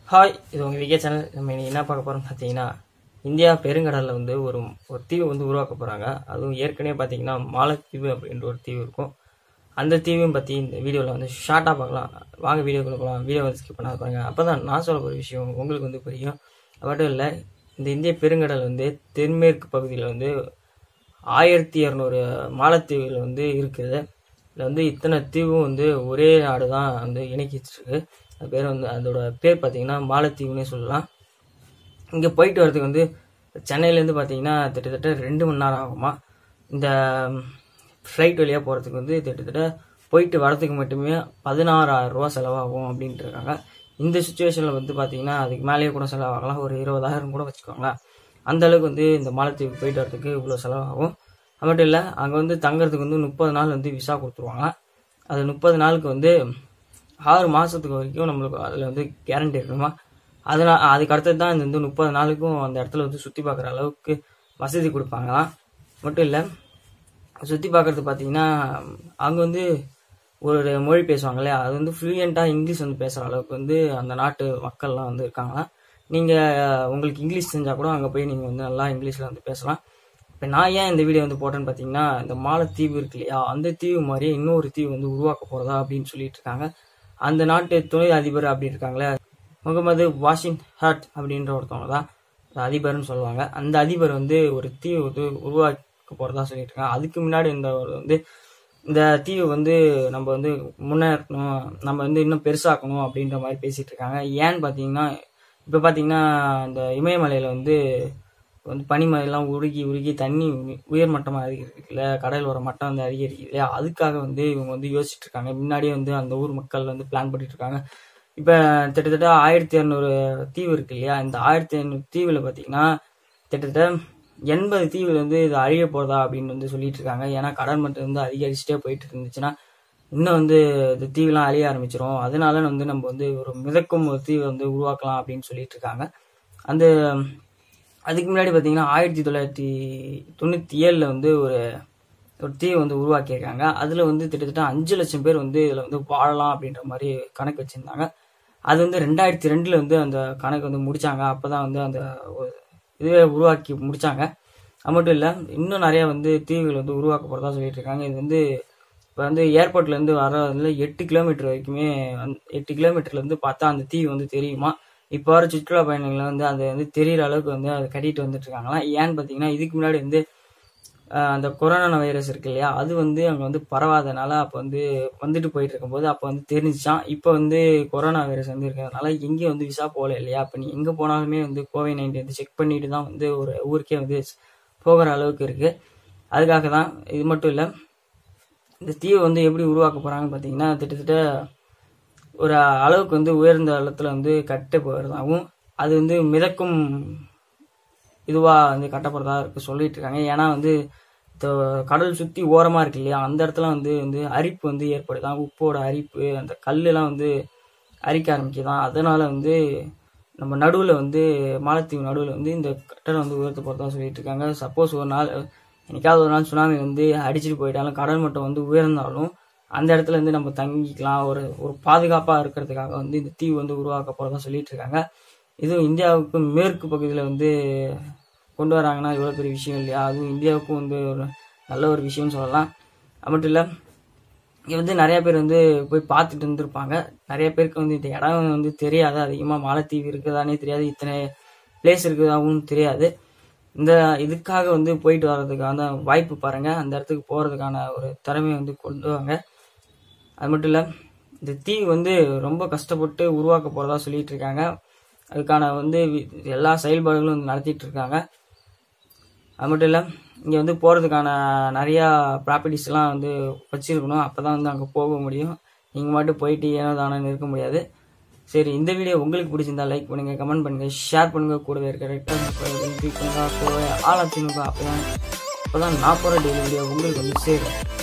hi இது உங்கள் VK channel நம்ம இன்னைக்கு என்ன பார்க்க போகிறோம் பார்த்தீங்கன்னா இந்தியா பெருங்கடலில் வந்து ஒரு ஒரு தீவு வந்து உருவாக்க போகிறாங்க அதுவும் ஏற்கனவே பார்த்தீங்கன்னா மாலத்தீவு அப்படின்ற ஒரு தீவு இருக்கும் அந்த தீவையும் பற்றி இந்த வீடியோவில் வந்து ஷார்ட்டாக பார்க்கலாம் வாங்க வீடியோக்குள்ள போகலாம் வீடியோ வந்து ஸ்கிப் பண்ணாத பாருங்க அப்போ தான் நான் சொல்ல போகிற விஷயம் உங்களுக்கு வந்து புரியும் அது மட்டும் இல்லை இந்த இந்திய பெருங்கடல் வந்து தென்மேற்கு பகுதியில் வந்து ஆயிரத்தி இரநூறு மாலத்தீவுகள் வந்து இருக்குது இதில் வந்து இத்தனை தீவும் வந்து ஒரே நாடு தான் வந்து இணைக்கிச்சிருக்கு அது பேர் வந்து அதோட பேர் பார்த்தீங்கன்னா மாலத்தீவுன்னே சொல்லலாம் இங்கே போயிட்டு வரதுக்கு வந்து சென்னையிலேருந்து பார்த்தீங்கன்னா கிட்டத்தட்ட ரெண்டு மணி நேரம் ஆகுமா இந்த ஃப்ளைட் வழியாக போகிறதுக்கு வந்து கிட்டத்தட்ட போயிட்டு வரதுக்கு மட்டுமே பதினாறாயிரம் ரூபா செலவாகும் அப்படின்ட்டு இருக்காங்க இந்த சுச்சுவேஷனில் வந்து பார்த்தீங்கன்னா அதுக்கு மேலேயே கூட செலவாகலாம் ஒரு இருபதாயிரம் கூட வச்சுக்கோங்களேன் அந்த அளவுக்கு வந்து இந்த மாலத்தீவுக்கு போயிட்டு வரதுக்கு இவ்வளோ செலவாகும் அது மட்டும் இல்லை அங்கே வந்து தங்குறதுக்கு வந்து முப்பது நாள் வந்து விசா கொடுத்துருவாங்க அது முப்பது நாளுக்கு வந்து ஆறு மாதத்துக்கு வரைக்கும் நம்மளுக்கு அதில் வந்து கேரண்டி இருக்கணுமா அதனால் அதுக்கு அடுத்தது தான் இந்த வந்து முப்பது நாளுக்கும் அந்த இடத்துல வந்து சுற்றி பார்க்குற அளவுக்கு வசதி கொடுப்பாங்களாம் மட்டும் இல்லை சுற்றி பார்க்குறது பார்த்தீங்கன்னா அங்கே வந்து ஒரு மொழி பேசுவாங்களே அது வந்து ஃப்ளூயண்ட்டாக இங்கிலீஷ் வந்து பேசுகிற அளவுக்கு வந்து அந்த நாட்டு மக்கள்லாம் வந்து இருக்காங்களாம் நீங்கள் உங்களுக்கு இங்கிலீஷ் தெரிஞ்சால் கூட அங்கே போய் நீங்கள் வந்து நல்லா இங்கிலீஷில் வந்து பேசலாம் இப்போ நான் ஏன் இந்த வீடியோ வந்து போட்டேன்னு பார்த்தீங்கன்னா இந்த மாலத்தீவு இருக்கு இல்லையா அந்த தீவு மாதிரியே இன்னொரு தீவு வந்து உருவாக்க போகிறதா அப்படின்னு சொல்லிட்டு இருக்காங்க அந்த நாட்டு துணை அதிபர் அப்படி இருக்காங்களே முகமது வாஷின் ஹட் அப்படின்ற ஒருத்தவங்க தான் அதிபர்னு சொல்லுவாங்க அந்த அதிபர் வந்து ஒரு தீவு வந்து உருவாக்க போகிறதா சொல்லிட்டு இருக்காங்க அதுக்கு முன்னாடி இந்த ஒரு வந்து இந்த தீவு வந்து நம்ம வந்து முன்னேறணும் நம்ம வந்து இன்னும் பெருசாக்கணும் அப்படின்ற மாதிரி பேசிட்டு இருக்காங்க ஏன்னு பார்த்தீங்கன்னா இப்போ பார்த்தீங்கன்னா இந்த இமயமலையில் வந்து வந்து பனிமலையெல்லாம் உருகி உருகி தண்ணி உயர்மட்டமாக அதிகரிக்கல கடலோர மட்டம் வந்து அதிகரிக்குது இல்லையா அதுக்காக வந்து இவங்க வந்து யோசிச்சுட்டு இருக்காங்க முன்னாடியே வந்து அந்த ஊர் மக்கள் வந்து பிளான் பண்ணிட்டு இருக்காங்க இப்போ கிட்டத்தட்ட ஆயிரத்தி இரநூறு தீவு இருக்கு இல்லையா இந்த ஆயிரத்தி இரநூறு தீவில் பார்த்தீங்கன்னா கிட்டத்தட்ட எண்பது தீவில் வந்து இது அழிய போதா அப்படின்னு வந்து சொல்லிட்டு இருக்காங்க ஏன்னா கடல் மட்டம் வந்து அதிகரிச்சுட்டே போயிட்டு இருந்துச்சுன்னா இன்னும் வந்து இந்த தீவுலாம் அழிய ஆரம்பிச்சிரும் அதனால வந்து நம்ம வந்து ஒரு மிதக்கும் ஒரு தீவை வந்து உருவாக்கலாம் அப்படின்னு சொல்லிட்டு இருக்காங்க அந்த அதுக்கு முன்னாடி பார்த்தீங்கன்னா ஆயிரத்தி தொள்ளாயிரத்தி தொண்ணூற்றி ஏழில் வந்து ஒரு ஒரு தீவை வந்து உருவாக்கியிருக்காங்க அதில் வந்து கிட்டத்தட்ட அஞ்சு லட்சம் பேர் வந்து இதில் வந்து வாழலாம் அப்படின்ற மாதிரி கணக்கு வச்சுருந்தாங்க அது வந்து ரெண்டாயிரத்தி ரெண்டில் வந்து அந்த கணக்கு வந்து முடித்தாங்க அப்போ தான் வந்து அந்த ஒரு இதுவே உருவாக்கி முடித்தாங்க அது மட்டும் இல்லை இன்னும் நிறையா வந்து தீவுகள் வந்து உருவாக்க போகிறதா சொல்லிட்டு இருக்காங்க இது வந்து இப்போ வந்து ஏர்போர்ட்லேருந்து வரதுல எட்டு கிலோமீட்டர் வரைக்குமே வந்து எட்டு கிலோமீட்டர்லேருந்து பார்த்தா அந்த தீவு வந்து தெரியுமா இப்போ வர சுற்றுலா பயணிகள் வந்து அது வந்து தெரியிற அளவுக்கு வந்து அதை கட்டிட்டு வந்துட்டு இருக்காங்களாம் ஏன்னு பார்த்தீங்கன்னா இதுக்கு முன்னாடி வந்து அந்த கொரோனா வைரஸ் இருக்கு இல்லையா அது வந்து அங்கே வந்து பரவாதனால அப்போ வந்து வந்துட்டு போயிட்டு இருக்கும்போது அப்போ வந்து தெரிஞ்சிச்சான் இப்போ வந்து கொரோனா வைரஸ் வந்து இருக்கிறதுனால எங்கேயும் வந்து விசா போகல இல்லையா அப்போ நீ எங்கே போனாலுமே வந்து கோவிட் நைன்டீன் வந்து செக் பண்ணிட்டு தான் வந்து ஒரு ஊருக்கே வந்து போகிற அளவுக்கு இருக்குது அதுக்காக தான் இது மட்டும் இல்லை இந்த தீவை வந்து எப்படி உருவாக்க போகிறாங்கன்னு பார்த்தீங்கன்னா கிட்டத்தட்ட ஒரு அளவுக்கு வந்து உயர்ந்த இடத்துல வந்து கட்ட போகிறதாகவும் அது வந்து மிதக்கும் இதுவாக வந்து கட்டப்படுறதா இருக்கு சொல்லிட்டு இருக்காங்க ஏன்னா வந்து கடல் சுற்றி ஓரமாக இருக்கு இல்லையா அந்த இடத்துல வந்து வந்து அரிப்பு வந்து ஏற்படுதான் உப்போட அரிப்பு அந்த கல்லுலாம் வந்து அரிக்க ஆரம்பிக்குதான் அதனால வந்து நம்ம நடுவில் வந்து மாலத்தீவு நடுவில் வந்து இந்த கட்டடம் வந்து உயர்த்த போகிறதா சொல்லிட்டு இருக்காங்க சப்போஸ் ஒரு நாள் என்னைக்காவது ஒரு நாள் சுனாமி வந்து அடிச்சுட்டு போயிட்டாலும் கடல் மட்டம் வந்து உயர்ந்தாலும் அந்த இடத்துல இருந்து நம்ம தங்கிக்கலாம் ஒரு ஒரு பாதுகாப்பாக இருக்கிறதுக்காக வந்து இந்த தீவு வந்து உருவாக்க போகிறதா சொல்லிட்டு இருக்காங்க இதுவும் இந்தியாவுக்கு மேற்கு பகுதியில் வந்து கொண்டு வராங்கன்னா எவ்வளோ பெரிய விஷயம் இல்லையா அதுவும் இந்தியாவுக்கும் வந்து ஒரு நல்ல ஒரு விஷயம்னு சொல்லலாம் அது மட்டும் இல்லை இங்கே வந்து நிறைய பேர் வந்து போய் பார்த்துட்டு இருந்திருப்பாங்க நிறைய பேருக்கு வந்து இந்த இடம் வந்து தெரியாது அதிகமாக மாலத்தீவு இருக்குதானே தெரியாது இத்தனை பிளேஸ் இருக்குதாகவும் தெரியாது இந்த இதுக்காக வந்து போயிட்டு வர்றதுக்கான வாய்ப்பு பாருங்கள் அந்த இடத்துக்கு போகிறதுக்கான ஒரு திறமையை வந்து கொண்டு வாங்க அது மட்டும் இல்லை இந்த தீவு வந்து ரொம்ப கஷ்டப்பட்டு உருவாக்க போகிறதா சொல்லிட்டு இருக்காங்க அதுக்கான வந்து எல்லா செயல்பாடுகளும் வந்து நடத்திட்டு இருக்காங்க அது மட்டும் இல்லை இங்கே வந்து போகிறதுக்கான நிறையா ப்ராப்பர்ட்டிஸ்லாம் வந்து வச்சுருக்கணும் அப்போ தான் வந்து அங்கே போக முடியும் நீங்கள் மட்டும் போயிட்டு ஏனோ தானோன்னு இருக்க முடியாது சரி இந்த வீடியோ உங்களுக்கு பிடிச்சிருந்தா லைக் பண்ணுங்கள் கமெண்ட் பண்ணுங்கள் ஷேர் பண்ணுங்கள் கூடவே இருக்கிற கிளிக் பண்ணுங்க ஆள் ஆச்சுனுக்கா அப்போ தான் அப்போ தான் நான் போகிற டெய்லி வீடியோ உங்களுக்கு வந்து சேரும்